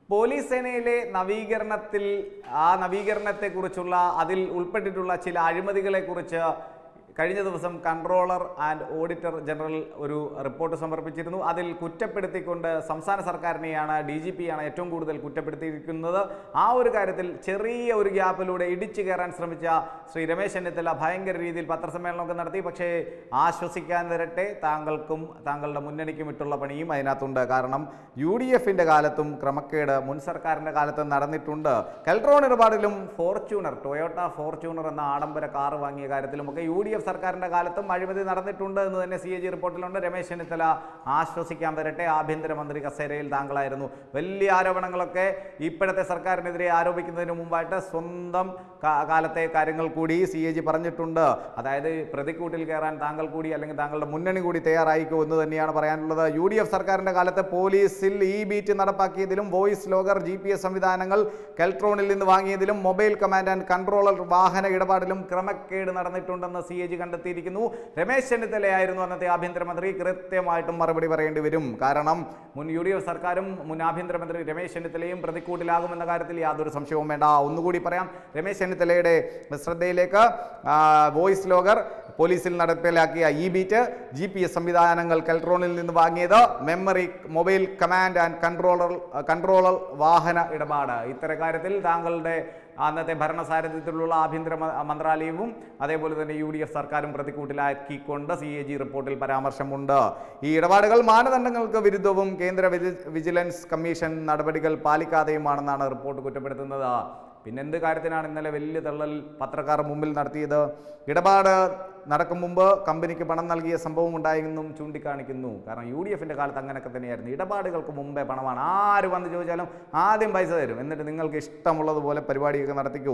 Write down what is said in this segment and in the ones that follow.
police സേനയിലെ നവീകരണത്തിൽ ആ നവീകരണത്തെക്കുറിച്ചുള്ള അതിൽ ഉൾപ്പെട്ടിട്ടുള്ള ചില അഴിമതികളെക്കുറിച്ച് കഴിഞ്ഞ ദിവസം കൺട്രോളർ ആൻഡ് ഓഡിറ്റർ ജനറൽ ഒരു റിപ്പോർട്ട് സമർപ്പിച്ചിരുന്നു അതിൽ കുറ്റപ്പെടുത്തിക്കൊണ്ട് സംസ്ഥാന സർക്കാരിനെയാണ് ഡി ജി പിയാണ് ഏറ്റവും കൂടുതൽ കുറ്റപ്പെടുത്തിയിരിക്കുന്നത് ആ ഒരു കാര്യത്തിൽ ചെറിയ ഒരു ഗ്യാപ്പിലൂടെ ഇടിച്ചു കയറാൻ ശ്രമിച്ച ശ്രീ രമേശ് ചെന്നിത്തല ഭയങ്കര രീതിയിൽ പത്രസമ്മേളനമൊക്കെ നടത്തി പക്ഷേ ആശ്വസിക്കാൻ തരട്ടെ താങ്കൾക്കും താങ്കളുടെ മുന്നണിക്കും ഇട്ടുള്ള പണിയും അതിനകത്തുണ്ട് കാരണം യു ഡി എഫിൻ്റെ കാലത്തും ക്രമക്കേട് മുൻ സർക്കാരിൻ്റെ കാലത്ത് നടന്നിട്ടുണ്ട് കെൽട്രോൺ ഇടപാടിലും ഫോർച്യൂണർ ടൊയോട്ട ഫോർച്യൂണർ എന്ന ആഡംബര കാറ് വാങ്ങിയ കാര്യത്തിലുമൊക്കെ യു ഡി എഫ് സർക്കാരിൻ്റെ കാലത്തും അഴിമതി നടന്നിട്ടുണ്ട് എന്ന് തന്നെ സി എ ജി റിപ്പോർട്ടിലുണ്ട് രമേശ് ചെന്നിത്തല ആശ്വസിക്കാൻ വരട്ടെ ആഭ്യന്തരമന്ത്രി കസേരയിൽ താങ്കളായിരുന്നു വലിയ ആരോപണങ്ങളൊക്കെ ഇപ്പോഴത്തെ സർക്കാരിനെതിരെ ആരോപിക്കുന്നതിന് മുമ്പായിട്ട് സ്വന്തം കാ- കാലത്തെ കാര്യങ്ങൾ കൂടി സി എ ജി പറഞ്ഞിട്ടുണ്ട് അതായത് പ്രതിക്കൂട്ടിൽ കയറാൻ താങ്കൾ കൂടി അല്ലെങ്കിൽ താങ്കളുടെ മുന്നണി കൂടി തയ്യാറായിക്കോ എന്ന് തന്നെയാണ് പറയാനുള്ളത് യു ഡി എഫ് സർക്കാരിൻ്റെ കാലത്ത് പോലീസിൽ ഈ ബീറ്റ് നടപ്പാക്കിയതിലും voice logger G P S സംവിധാനങ്ങൾ കെൽട്രോണിൽ നിന്ന് വാങ്ങിയതിലും മൊബൈൽ കമാൻഡ് ആൻഡ് കൺട്രോളർ വാഹന ഇടപാടിലും ക്രമക്കേട് നടന്നിട്ടുണ്ടെന്ന് സി എ ജി കണ്ടെത്തിയിരിക്കുന്നു രമേശ് ചെന്നിത്തലയായിരുന്നു അന്നത്തെ ആഭ്യന്തരമന്ത്രി കൃത്യമായിട്ടും മറുപടി പറയേണ്ടി വരും കാരണം മുൻ യു ഡി എഫ് സർക്കാരും മുൻ ആഭ്യന്തരമന്ത്രി രമേശ് ചെന്നിത്തലയും പ്രതിക്കൂട്ടിലാകുമെന്ന കാര്യത്തിൽ യാതൊരു സംശയവും വേണ്ട ഒന്നുകൂടി പറയാം രമേശ് ചെന്നിത്തലയുടെ ശ്രദ്ധയിലേക്ക് ആ, വോയിസ് ലോഗർ പോലീസിൽ നടപ്പിലാക്കിയ e beat G P S സംവിധാനങ്ങൾ കെൽട്രോണിൽ നിന്ന് വാങ്ങിയത് memory mobile command and controller controller വാഹന ഇടപാട് ഇത്തരം കാര്യത്തിൽ താങ്കളുടെ അന്നത്തെ ഭരണസാരഥ്യത്തിലുള്ള ആഭ്യന്തര മ- മന്ത്രാലയവും അതേപോലെ തന്നെ യു ഡി എഫ് സർക്കാരും പ്രതിക്കൂട്ടിലാക്കിക്കൊണ്ട് സി എ ജി റിപ്പോർട്ടിൽ പരാമർശമുണ്ട് ഈ ഇടപാടുകൾ മാനദണ്ഡങ്ങൾക്ക് വിരുദ്ധവും കേന്ദ്ര വിജി- വിജിലൻസ് കമ്മീഷൻ നടപടികൾ പാലിക്കാതെയുമാണെന്നാണ് റിപ്പോർട്ട് കുറ്റപ്പെടുത്തുന്നത് പിന്നെന്ത് കാര്യത്തിനാണ് ഇന്നലെ വലിയ തള്ളൽ പത്രക്കാർ മുമ്പിൽ നടത്തിയത് ഇടപാട് നടക്കും മുമ്പ് കമ്പനിക്ക് പണം നൽകിയ സംഭവം ഉണ്ടായെന്നും ചൂണ്ടിക്കാണിക്കുന്നു കാരണം യു ഡി എഫിൻ്റെ കാലത്ത് അങ്ങനെയൊക്കെ തന്നെയായിരുന്നു ഇടപാടുകൾക്ക് മുമ്പേ പണമാണ് ആര് വന്ന് ചോദിച്ചാലും ആദ്യം പൈസ തരും എന്നിട്ട് നിങ്ങൾക്ക് ഇഷ്ടമുള്ളതുപോലെ പരിപാടിയൊക്കെ നടത്തിക്കൂ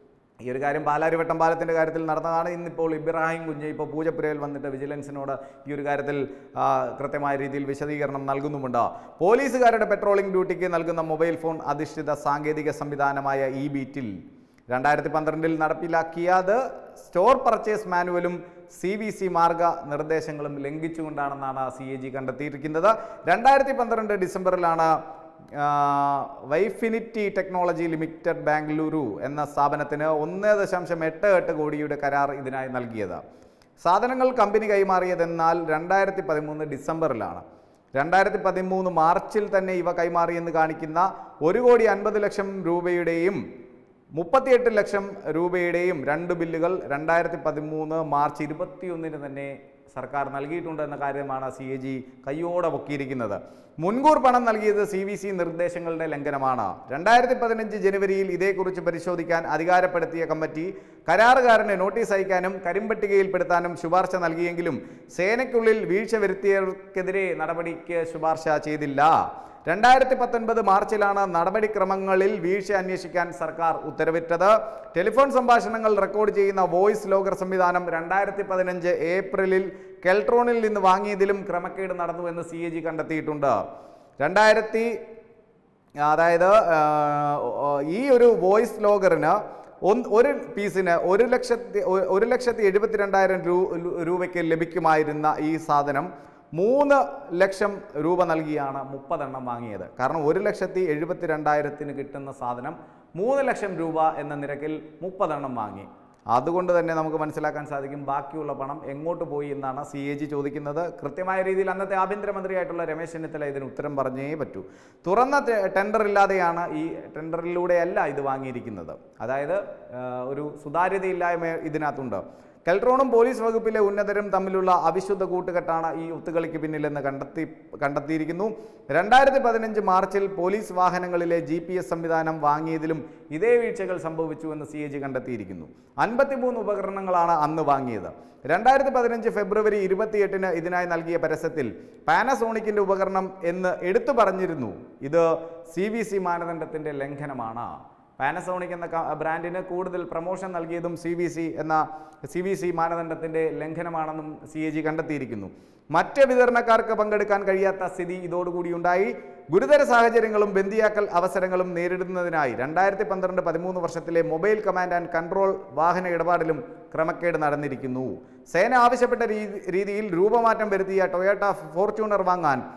ഈ ഒരു കാര്യം പാലാരിവട്ടം പാലത്തിൻ്റെ കാര്യത്തിൽ നടന്നതാണ് ഇന്നിപ്പോൾ ഇബ്രാഹിം കുഞ്ഞ് ഇപ്പോൾ പൂജപ്പുരയിൽ വന്നിട്ട് വിജിലൻസിനോട് ഈ ഒരു കാര്യത്തിൽ ആ, കൃത്യമായ രീതിയിൽ വിശദീകരണം നൽകുന്നുമുണ്ട് പോലീസുകാരുടെ പെട്രോളിംഗ് ഡ്യൂട്ടിക്ക് നൽകുന്ന മൊബൈൽ ഫോൺ അധിഷ്ഠിത സാങ്കേതിക സംവിധാനമായ ഇ ബീറ്റിൽ രണ്ടായിരത്തി പന്ത്രണ്ടിൽ നടപ്പിലാക്കിയത് സ്റ്റോർ പർച്ചേസ് മാനുവലും സി വി സി മാർഗ നിർദ്ദേശങ്ങളും ലംഘിച്ചുകൊണ്ടാണെന്നാണ് സി എ ജി കണ്ടെത്തിയിരിക്കുന്നത് രണ്ടായിരത്തി പന്ത്രണ്ട് ഡിസംബറിലാണ് വൈഫിനിറ്റി ടെക്നോളജി ലിമിറ്റഡ് ബാംഗ്ലൂരു എന്ന സ്ഥാപനത്തിന് ഒന്ന് ദശാംശം എട്ട് എട്ട് കോടിയുടെ കരാർ ഇതിനായി നൽകിയത് സാധനങ്ങൾ കമ്പനി കൈമാറിയതെന്നാൽ രണ്ടായിരത്തി പതിമൂന്ന് ഡിസംബറിലാണ് രണ്ടായിരത്തി പതിമൂന്ന് മാർച്ചിൽ തന്നെ ഇവ കൈമാറിയെന്ന് കാണിക്കുന്ന ഒരു കോടി അൻപത് ലക്ഷം രൂപയുടെയും മുപ്പത്തിയെട്ട് ലക്ഷം രൂപയുടെയും രണ്ട് ബില്ലുകൾ രണ്ടായിരത്തി പതിമൂന്ന് മാർച്ച് ഇരുപത്തിയൊന്നിന് തന്നെ സർക്കാർ നൽകിയിട്ടുണ്ട് എന്ന കാര്യമാണ് സി എ ജി കയ്യോടെ പൊക്കിയിരിക്കുന്നത് മുൻകൂർ പണം നൽകിയത് സി വി സി നിർദ്ദേശങ്ങളുടെ ലംഘനമാണ് രണ്ടായിരത്തി പതിനഞ്ച് ജനുവരിയിൽ ഇതേക്കുറിച്ച് പരിശോധിക്കാൻ അധികാരപ്പെടുത്തിയ കമ്മിറ്റി കരാറുകാരന് നോട്ടീസ് അയക്കാനും കരിമ്പട്ടികയിൽപ്പെടുത്താനും ശുപാർശ നൽകിയെങ്കിലും സേനയ്ക്കുള്ളിൽ വീഴ്ച വരുത്തിയവർക്കെതിരെ നടപടിക്ക് ശുപാർശ ചെയ്തില്ല രണ്ടായിരത്തി പത്തൊൻപത് മാർച്ചിലാണ് നടപടിക്രമങ്ങളിൽ വീഴ്ച അന്വേഷിക്കാൻ സർക്കാർ ഉത്തരവിട്ടത് ടെലിഫോൺ സംഭാഷണങ്ങൾ റെക്കോർഡ് ചെയ്യുന്ന വോയിസ് ലോഗർ സംവിധാനം രണ്ടായിരത്തി പതിനഞ്ച് ഏപ്രിലിൽ കെൽട്രോണിൽ നിന്ന് വാങ്ങിയതിലും ക്രമക്കേട് നടന്നുവെന്ന് സി എ ജി കണ്ടെത്തിയിട്ടുണ്ട് രണ്ടായിരത്തി അതായത് ആ, ഈ ഒരു വോയിസ് ലോഗറിന് ഒന്ന് ഒരു പീസിന് ഒരു ലക്ഷത്തി ഒ- ഒരു ലക്ഷത്തി എഴുപത്തിരണ്ടായിരം രൂ രൂപയ്ക്ക് ലഭിക്കുമായിരുന്ന ഈ സാധനം മൂന്ന് ലക്ഷം രൂപ നൽകിയാണ് മുപ്പതെണ്ണം വാങ്ങിയത് കാരണം ഒരു ലക്ഷത്തി എഴുപത്തി രണ്ടായിരത്തിന് കിട്ടുന്ന സാധനം മൂന്ന് ലക്ഷം രൂപ എന്ന നിരക്കിൽ മുപ്പതെണ്ണം വാങ്ങി അതുകൊണ്ട് തന്നെ നമുക്ക് മനസ്സിലാക്കാൻ സാധിക്കും ബാക്കിയുള്ള പണം എങ്ങോട്ട് പോയി എന്നാണ് സി എ ജി ചോദിക്കുന്നത് കൃത്യമായ രീതിയിൽ അന്നത്തെ ആഭ്യന്തരമന്ത്രിയായിട്ടുള്ള രമേശ് ചെന്നിത്തല ഇതിന് ഉത്തരം പറഞ്ഞേ പറ്റൂ തുറന്ന ടെ- ടെൻഡർ ഇല്ലാതെയാണ് ഈ ടെൻഡറിലൂടെയല്ല ഇത് വാങ്ങിയിരിക്കുന്നത് അതായത് ആ, ഒരു സുതാര്യതയില്ലായ്മ ഇതിനകത്തുണ്ട് കെൽട്രോണും പോലീസ് വകുപ്പിലെ ഉന്നതരും തമ്മിലുള്ള അവിശുദ്ധ കൂട്ടുകെട്ടാണ് ഈ ഒത്തുകളിക്ക് പിന്നിലെന്ന് കണ്ടെത്തി കണ്ടെത്തിയിരിക്കുന്നു രണ്ടായിരത്തി പതിനഞ്ച് മാർച്ചിൽ പോലീസ് വാഹനങ്ങളിലെ ജി പി എസ് സംവിധാനം വാങ്ങിയതിലും ഇതേ വീഴ്ചകൾ സംഭവിച്ചുവെന്ന് സി എ ജി കണ്ടെത്തിയിരിക്കുന്നു അൻപത്തിമൂന്ന് ഉപകരണങ്ങളാണ് അന്ന് വാങ്ങിയത് രണ്ടായിരത്തി പതിനഞ്ച് ഫെബ്രുവരി ഇരുപത്തിയെട്ടിന് ഇതിനായി നൽകിയ പരസ്യത്തിൽ പാനസോണിക്കിന്റെ ഉപകരണം എന്ന് എടുത്തു പറഞ്ഞിരുന്നു ഇത് സി വി സി മാനദണ്ഡത്തിന്റെ ലംഘനമാണ് പാനസോണിക് എന്ന ക- ബ്രാൻഡിന് കൂടുതൽ പ്രൊമോഷൻ നൽകിയതും സി വി സി എന്ന സി വി സി മാനദണ്ഡത്തിൻ്റെ ലംഘനമാണെന്നും സി എ ജി കണ്ടെത്തിയിരിക്കുന്നു മറ്റ് വിതരണക്കാർക്ക് പങ്കെടുക്കാൻ കഴിയാത്ത സ്ഥിതി ഇതോടുകൂടി ഉണ്ടായി ഗുരുതര സാഹചര്യങ്ങളും ബന്ദിയാക്കൽ അവസരങ്ങളും നേരിടുന്നതിനായി രണ്ടായിരത്തി പന്ത്രണ്ട് പതിമൂന്ന് വർഷത്തിലെ മൊബൈൽ കമാൻഡ് ആൻഡ് കൺട്രോൾ വാഹന ഇടപാടിലും ക്രമക്കേട് നടന്നിരിക്കുന്നു സേന ആവശ്യപ്പെട്ട രീതി- രീതിയിൽ രൂപമാറ്റം വരുത്തിയ ടൊയോട്ട ഫോർച്യൂണർ വാങ്ങാൻ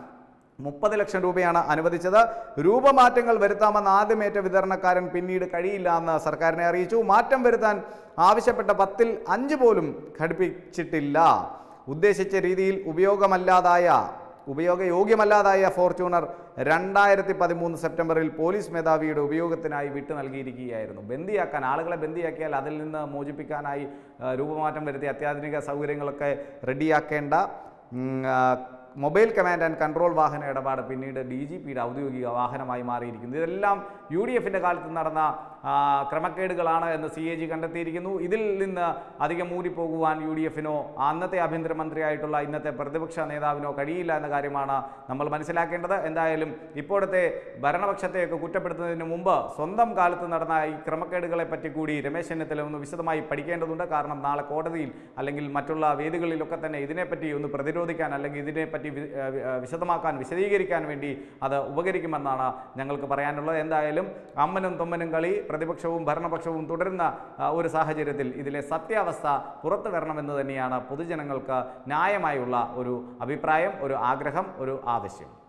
മുപ്പത് ലക്ഷം രൂപയാണ് അനുവദിച്ചത് രൂപമാറ്റങ്ങൾ വരുത്താമെന്ന് ആദ്യമേറ്റ വിതരണക്കാരൻ പിന്നീട് കഴിയില്ല എന്ന് സർക്കാരിനെ അറിയിച്ചു മാറ്റം വരുത്താൻ ആവശ്യപ്പെട്ട പത്തിൽ അഞ്ച് പോലും ഘടിപ്പിച്ചിട്ടില്ല ഉദ്ദേശിച്ച രീതിയിൽ ഉപയോഗമല്ലാതായ ഉപയോഗയോഗ്യമല്ലാതായ ഫോർച്യൂണർ രണ്ടായിരത്തി പതിമൂന്ന് സെപ്റ്റംബറിൽ പോലീസ് മേധാവിയുടെ ഉപയോഗത്തിനായി വിട്ടു നൽകിയിരിക്കുകയായിരുന്നു ബന്ദിയാക്കാൻ ആളുകളെ ബന്ദിയാക്കിയാൽ അതിൽ നിന്ന് മോചിപ്പിക്കാനായി ആ, രൂപമാറ്റം വരുത്തി അത്യാധുനിക സൗകര്യങ്ങളൊക്കെ റെഡിയാക്കേണ്ട ഉം, ആ, മൊബൈൽ കമാൻഡ് ആൻഡ് കൺട്രോൾ വാഹന ഇടപാട് പിന്നീട് ഡി ജി പിയുടെ ഔദ്യോഗിക വാഹനമായി മാറിയിരിക്കുന്നു ഇതെല്ലാം യു ഡി എഫിൻ്റെ കാലത്ത് നടന്ന ആ, ക്രമക്കേടുകളാണ് എന്ന് സി എ ജി കണ്ടെത്തിയിരിക്കുന്നു ഇതിൽ നിന്ന് അധികം മൂടിപ്പോകുവാൻ യു ഡി എഫിനോ അന്നത്തെ ആഭ്യന്തരമന്ത്രിയായിട്ടുള്ള ഇന്നത്തെ പ്രതിപക്ഷ നേതാവിനോ കഴിയില്ല എന്ന കാര്യമാണ് നമ്മൾ മനസ്സിലാക്കേണ്ടത് എന്തായാലും ഇപ്പോഴത്തെ ഭരണപക്ഷത്തെയൊക്കെ കുറ്റപ്പെടുത്തുന്നതിന് മുമ്പ് സ്വന്തം കാലത്ത് നടന്ന ഈ ക്രമക്കേടുകളെ പറ്റി കൂടി രമേശ് ചെന്നിത്തല ഒന്ന് വിശദമായി പഠിക്കേണ്ടതുണ്ട് കാരണം നാളെ കോടതിയിൽ അല്ലെങ്കിൽ മറ്റുള്ള വേദികളിലൊക്കെ തന്നെ ഇതിനെപ്പറ്റി ഒന്ന് പ്രതിരോധിക്കാൻ അല്ലെങ്കിൽ ഇതിനെപ്പറ്റി വി- ഏ, വി- ഏ, വിശദമാക്കാൻ വിശദീകരിക്കാൻ വേണ്ടി അത് ഉപകരിക്കുമെന്നാണ് ഞങ്ങൾക്ക് പറയാനുള്ളത് എന്തായാലും അമ്മനും തൊമ്മനും കളി പ്രതിപക്ഷവും ഭരണപക്ഷവും തുടരുന്ന ആ, ഒരു സാഹചര്യത്തിൽ ഇതിലെ സത്യാവസ്ഥ പുറത്തു വരണമെന്ന് തന്നെയാണ് പൊതുജനങ്ങൾക്ക് ന്യായമായുള്ള ഒരു അഭിപ്രായം ഒരു ആഗ്രഹം ഒരു ആവശ്യം